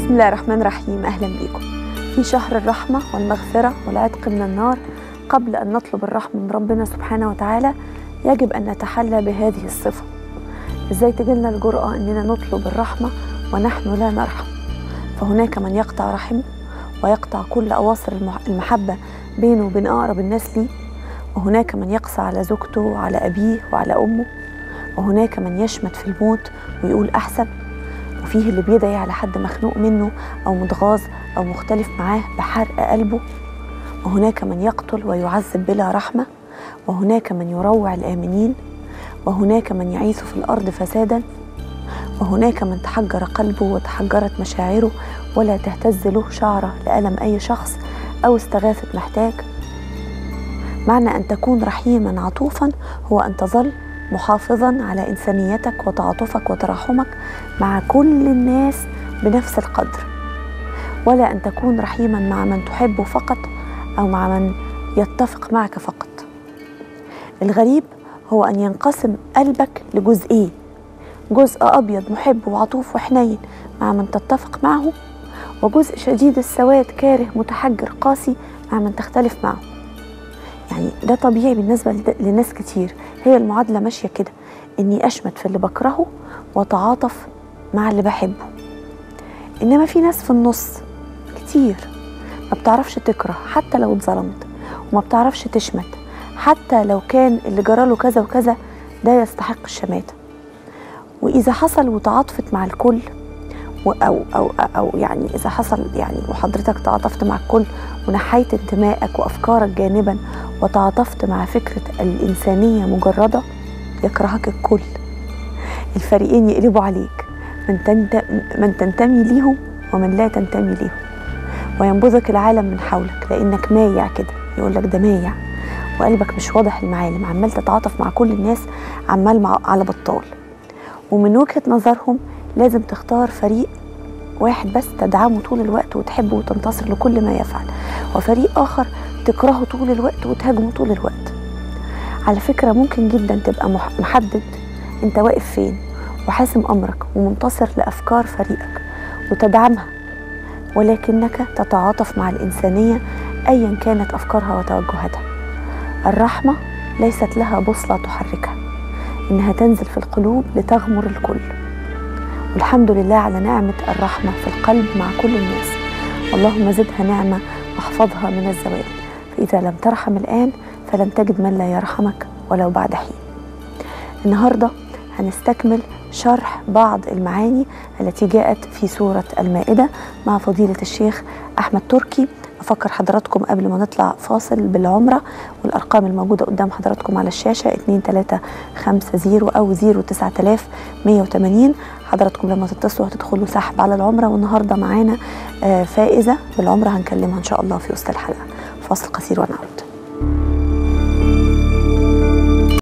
بسم الله الرحمن الرحيم أهلا بكم في شهر الرحمة والمغفرة والعتق من النار قبل أن نطلب الرحمة من ربنا سبحانه وتعالى يجب أن نتحلى بهذه الصفة إزاي تجيلنا الجرأة أننا نطلب الرحمة ونحن لا نرحم فهناك من يقطع رحمه ويقطع كل أواصر المحبة بينه وبين أقرب الناس ليه وهناك من يقسى على زوجته وعلى أبيه وعلى أمه وهناك من يشمت في الموت ويقول أحسن وفيه اللي بيدعي على حد مخنوق منه أو متغاظ أو مختلف معاه بحرق قلبه وهناك من يقتل ويعذب بلا رحمة وهناك من يروع الآمنين وهناك من يعيث في الأرض فسادا وهناك من تحجر قلبه وتحجرت مشاعره ولا تهتز له شعرة لألم أي شخص أو استغاثة محتاج معنى أن تكون رحيما عطوفا هو أن تظل محافظا على إنسانيتك وتعاطفك وتراحمك مع كل الناس بنفس القدر ولا أن تكون رحيما مع من تحبه فقط أو مع من يتفق معك فقط الغريب هو أن ينقسم قلبك لجزئين جزء أبيض محب وعطوف وحنين مع من تتفق معه وجزء شديد السواد كاره متحجر قاسي مع من تختلف معه يعني ده طبيعي بالنسبة لناس كتير هي المعادلة ماشية كده إني أشمت في اللي بكرهه وأتعاطف مع اللي بحبه إنما في ناس في النص كتير ما بتعرفش تكره حتى لو اتظلمت وما بتعرفش تشمت حتى لو كان اللي جراله كذا وكذا ده يستحق الشماتة وإذا حصل وتعاطفت مع الكل أو, أو, أو يعني إذا حصل يعني وحضرتك تعاطفت مع الكل ونحيت انتمائك وأفكارك جانبا وتعاطفت مع فكرة الإنسانية مجردة يكرهك الكل الفريقين يقلبوا عليك من, تنت... من تنتمي ليهم ومن لا تنتمي ليهم وينبذك العالم من حولك لأنك مايع كده يقول لك ده مايع وقلبك مش واضح المعالم عمال تتعاطف مع كل الناس عمال مع... على بطال ومن وجهة نظرهم لازم تختار فريق واحد بس تدعمه طول الوقت وتحبه وتنتصر لكل ما يفعل وفريق آخر تكرهه طول الوقت وتهاجمه طول الوقت على فكرة ممكن جدا تبقى محدد انت واقف فين وحاسم أمرك ومنتصر لأفكار فريقك وتدعمها ولكنك تتعاطف مع الإنسانية أيا كانت أفكارها وتوجهاتها الرحمة ليست لها بوصلة تحركها إنها تنزل في القلوب لتغمر الكل والحمد لله على نعمة الرحمة في القلب مع كل الناس اللهم زدها نعمة واحفظها من الزوال فإذا لم ترحم الآن فلن تجد من لا يرحمك ولو بعد حين النهاردة هنستكمل شرح بعض المعاني التي جاءت في سورة المائدة مع فضيلة الشيخ أحمد تركي أفكر حضراتكم قبل ما نطلع فاصل بالعمرة والأرقام الموجودة قدام حضراتكم على الشاشة 2350 أو 09180 حضراتكم لما تتصلوا هتدخلوا سحب على العمرة والنهاردة معانا فائزة بالعمرة هنكلمها إن شاء الله في وسط الحلقة فاصل قصير ونعود